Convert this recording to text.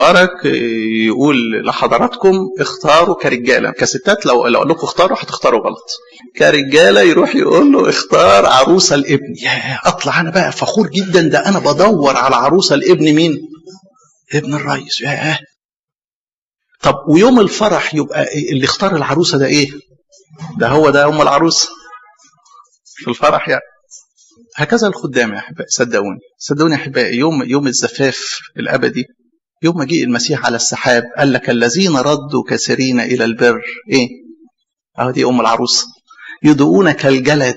بارك يقول لحضراتكم اختاروا كرجاله كستات لو لو اقول لكم اختاروا هتختاروا غلط كرجاله يروح يقول له اختار عروسه الابن يا اطلع انا بقى فخور جدا ده انا بدور على عروسه الابن مين ابن الرئيس ياه طب ويوم الفرح يبقى اللي اختار العروسه ده ايه ده هو ده ام العروسه في الفرح يعني هكذا الخدام يا احبائي صدقوني صدقوني يا احبائي يوم يوم الزفاف الابدي يوم مجيء المسيح على السحاب قال لك الذين ردوا كثيرين الى البر ايه اهو دي ام العروسه يدعون كالجلد